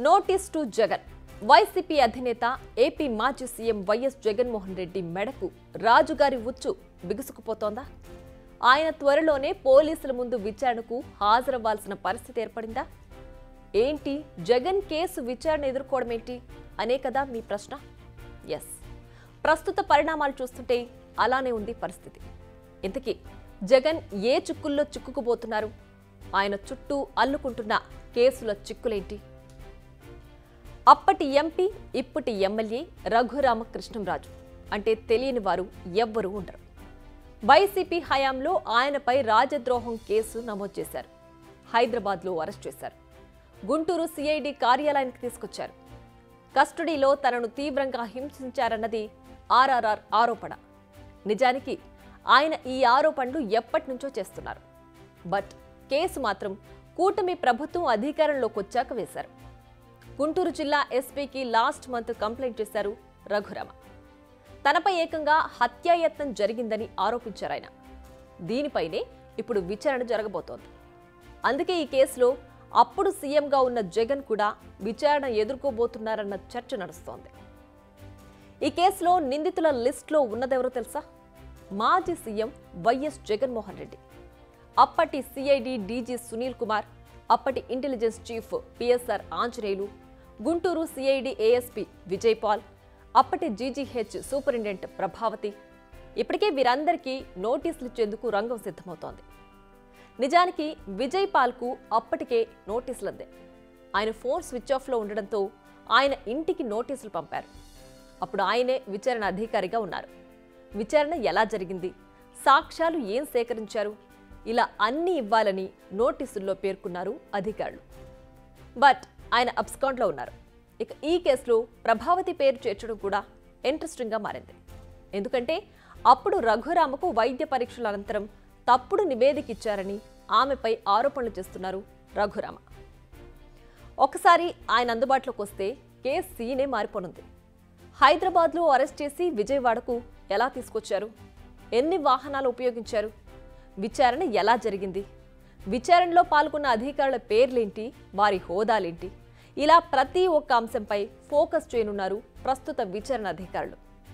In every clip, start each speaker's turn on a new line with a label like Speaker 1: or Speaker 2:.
Speaker 1: notice to Jagan YCP అధినేత AP మాజీ CM YS Jaganmohan Reddy మెడకు రాజుగారి ఉచ్చు బిగుసుకుపోతోందా ఆయన త్వరలోనే పోలీసుల ముందు విచారణకు హాజరవ్వాల్సిన పరిస్థితి ఏర్పడిందా ఏంటి జగన్ కేసు విచారణ ఎదుర్కోవడం ఏంటి అనే కదా మీ ప్రశ్న ఎస్ ప్రస్తుత పరిణామాలు చూస్తుంటే అలానే ఉంది పరిస్థితి ఇంతకీ జగన్ ఏ చిక్కుల్లో చిక్కుకుపోతున్నారు ఆయన చుట్టూ అల్లుకుంటున్న కేసుల చిక్కులేంటి అప్పటి ఎంపీ ఇప్పటి ఎమ్మెల్యే రఘురామకృష్ణంరాజు అంటే తెలియని వారు ఎవ్వరూ ఉండరు వైసీపీ హయాంలో ఆయనపై రాజద్రోహం కేసు నమోదు చేశారు హైదరాబాద్లో అరెస్ట్ చేశారు గుంటూరు సిఐడి కార్యాలయానికి తీసుకొచ్చారు కస్టడీలో తనను తీవ్రంగా హింసించారన్నది ఆర్ఆర్ఆర్ ఆరోపణ నిజానికి ఆయన ఈ ఆరోపణలు ఎప్పటి నుంచో చేస్తున్నారు బట్ కేసు మాత్రం కూటమి ప్రభుత్వం అధికారంలోకి వచ్చాక వేశారు గుంటూరు జిల్లా ఎస్పీకి లాస్ట్ మంత్ కంప్లైంట్ చేశారు రఘురామ తనపై ఏకంగా హత్యాయత్నం జరిగిందని ఆరోపించారు ఆయన దీనిపైనే ఇప్పుడు విచారణ జరగబోతోంది అందుకే ఈ కేసులో అప్పుడు సీఎంగా ఉన్న జగన్ కూడా విచారణ ఎదుర్కోబోతున్నారన్న చర్చ నడుస్తోంది ఈ కేసులో నిందితుల లిస్టులో ఉన్నదెవరో తెలుసా మాజీ సీఎం వైఎస్ జగన్మోహన్ రెడ్డి అప్పటి సిఐడి డీజీ సునీల్ కుమార్ అప్పటి intelligence chief PSR Anjaneyulu Guntur CID ASP Vijay Paul అప్పటి జీజీహెచ్ సూపరింటెండెంట్ ప్రభావతి ఇప్పటికే వీరందరికీ నోటీసులు ఇచ్చేందుకు రంగం సిద్ధమవుతోంది నిజానికి విజయ్ పాల్కు అప్పటికే నోటీసులు అందాయి ఆయన ఫోన్ స్విచ్ ఆఫ్లో ఉండడంతో ఆయన ఇంటికి నోటీసులు పంపారు అప్పుడు ఆయనే విచారణ అధికారిగా ఉన్నారు విచారణ ఎలా జరిగింది సాక్ష్యాలు ఏం సేకరించారు ఇలా అన్నీ ఇవ్వాలని నోటీసుల్లో పేర్కొన్నారు అధికారులు బట్ ఆయన అబ్స్కాండ్లో ఉన్నారు ఇక ఈ కేసులో ప్రభావతి పేరు చేర్చడం కూడా ఇంట్రెస్టింగ్గా మారింది ఎందుకంటే అప్పుడు రఘురామకు వైద్య పరీక్షల అనంతరం తప్పుడు నివేదిక ఇచ్చారని ఆమెపై ఆరోపణలు చేస్తున్నారు రఘురామ ఒకసారి ఆయన అందుబాటులోకి వస్తే కేసు సీనే మారిపోనుంది హైదరాబాద్లో అరెస్ట్ చేసి విజయవాడకు ఎలా తీసుకొచ్చారు ఎన్ని వాహనాలు ఉపయోగించారు విచారణ ఎలా జరిగింది విచారణలో పాల్గొన్న అధికారుల పేర్లేంటి వారి హోదాలేంటి ఇలా ప్రతి ఒక్క అంశంపై ఫోకస్ చేయనున్నారు ప్రస్తుత విచారణ అధికారులు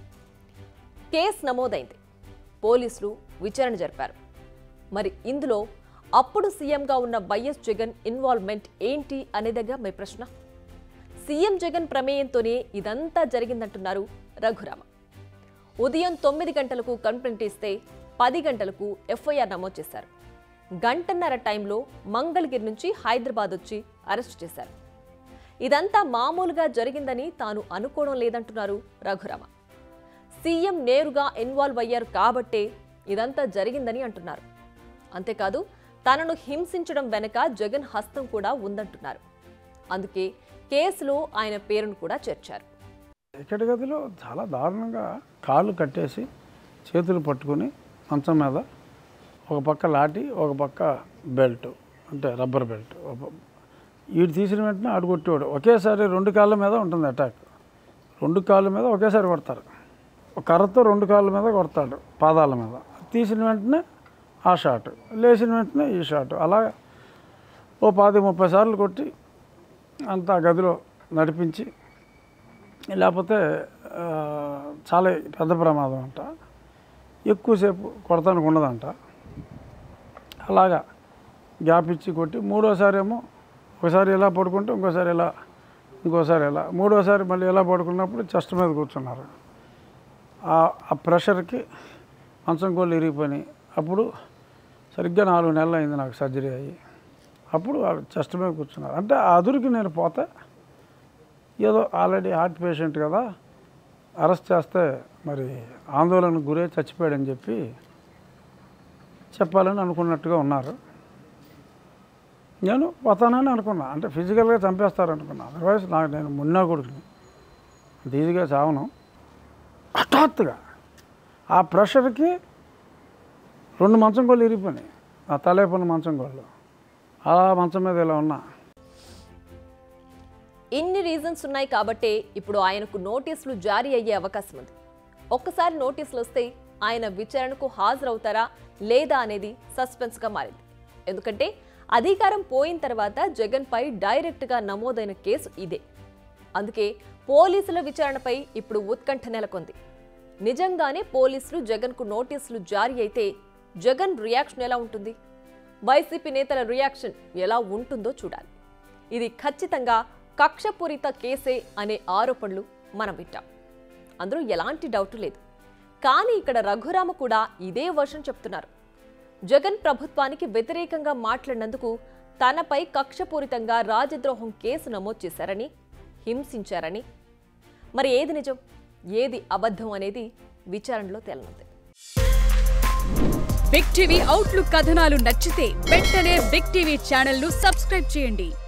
Speaker 1: కేసు నమోదైంది పోలీసులు విచారణ జరిపారు మరి ఇందులో అప్పుడు సీఎంగా ఉన్న వైఎస్ జగన్ ఇన్వాల్వ్మెంట్ ఏంటి అనేదిగా మీ ప్రశ్న సీఎం జగన్ ప్రమేయంతోనే ఇదంతా జరిగిందంటున్నారు రఘురామ ఉదయం తొమ్మిది గంటలకు కంప్లైంట్ ఇస్తే పది గంటలకు ఎఫ్ఐఆర్ నమోదు చేశారు గంటన్నర టైంలో మంగళగిరి నుంచి హైదరాబాద్ వచ్చి అరెస్ట్ చేశారు ఇదంతా మామూలుగా జరిగిందని తాను అనుకోవడం లేదంటున్నారు రఘురామ సీఎం నేరుగా ఇన్వాల్వ్ అయ్యారు కాబట్టే ఇదంతా జరిగిందని అంటున్నారు అంతేకాదు తనను హింసించడం వెనక జగన్ హస్తం కూడా ఉందంటున్నారు అందుకే కేసులో ఆయన పేరును కూడా చేర్చారు
Speaker 2: ఇక్కడి గదిలో చాలా దారుణంగా కాళ్ళు కట్టేసి చేతులు పట్టుకొని మంచం మీద ఒక పక్క లాఠీ ఒక పక్క బెల్ట్ అంటే రబ్బర్ బెల్ట్ వీడు తీసిన వెంటనే ఆడు కొట్టేవాడు ఒకేసారి రెండు కాళ్ళ మీద ఉంటుంది అటాక్ రెండు కాళ్ళ మీద ఒకేసారి కొడతారు ఒక కర్రతో రెండు కాళ్ళ మీద కొడతాడు పాదాల మీద తీసిన వెంటనే ఆ షాట్ లేచిన వెంటనే ఈ షాట్ అలా ఓ పాతి ముప్పై సార్లు కొట్టి అంతా గదిలో నడిపించి లేకపోతే ఆ, చాలా పెద్ద ప్రమాదం అంట ఎక్కువసేపు కొడతానికి ఉండదంట అలాగా గ్యాప్ ఇచ్చి కొట్టి మూడోసారి ఏమో ఒకసారి ఇలా పడుకుంటే ఇంకోసారి ఇలా ఇంకోసారి ఇలా మూడోసారి మళ్ళీ ఇలా పడుకున్నప్పుడు చెస్ట్ మీద కూర్చున్నారు ఆ- ఆ ప్రెషర్కి మంచం కోళ్ళు ఇరిగిపోయినాయి అప్పుడు సరిగ్గా నాలుగు నెలలు అయింది నాకు సర్జరీ అయ్యి అప్పుడు చెస్ట్ మీద కూర్చున్నారు అంటే ఆ అదురికి నేను పోతే ఏదో ఆల్రెడీ హార్ట్ పేషెంట్ కదా అరెస్ట్ చేస్తే మరి ఆందోళనకు గురై చచ్చిపోయాడని చెప్పి చెప్పాలని అనుకున్నట్టుగా ఉన్నారు నేను పోతానని అనుకున్నా అంటే ఫిజికల్గా చంపేస్తారనుకున్నా అదర్వైజ్ నాకు నేను మున్నా కొడుకుని అంత ఈజీగా చావను హఠాత్తుగా ఆ ప్రెషర్కి రెండు మంచం కోళ్ళు ఇరిగిపోయినాయి ఆ తలేపన్న మంచం కోళ్ళు అలా మంచం మీద ఇలా ఉన్నా
Speaker 1: ఇన్ని రీజన్స్ ఉన్నాయి కాబట్టే ఇప్పుడు ఆయనకు నోటీసులు జారీ అయ్యే అవకాశం ఉంది ఒక్కసారి నోటీసులు వస్తే ఆయన విచారణకు హాజరవుతారా లేదా అనేది సస్పెన్స్గా మారింది ఎందుకంటే అధికారం పోయిన తర్వాత జగన్పై డైరెక్ట్గా నమోదైన కేసు ఇదే అందుకే పోలీసుల విచారణపై ఇప్పుడు ఉత్కంఠ నెలకొంది నిజంగానే పోలీసులు జగన్కు నోటీసులు జారీ అయితే జగన్ రియాక్షన్ ఎలా ఉంటుంది వైసీపీ నేతల రియాక్షన్ ఎలా ఉంటుందో చూడాలి ఇది ఖచ్చితంగా కక్షపూరిత కేసే అనే ఆరోపణలు మనం వింటాం అందులో ఎలాంటి డౌట్ లేదు కానీ ఇక్కడ రఘురామ కూడా ఇదే వర్షన్ చెప్తున్నారు జగన్ ప్రభుత్వానికి వ్యతిరేకంగా మాట్లాడినందుకు తనపై కక్షపూరితంగా రాజద్రోహం కేసు నమోదు చేశారని హింసించారని మరి ఏది నిజం ఏది అబద్ధం అనేది విచారణలో తేలనుంది
Speaker 3: బిగ్ టీవీ అవుట్లుక్ కథనాలు నచ్చితే వెంటనే బిగ్ టీవీ ఛానల్ ను సబ్స్క్రైబ్ చేయండి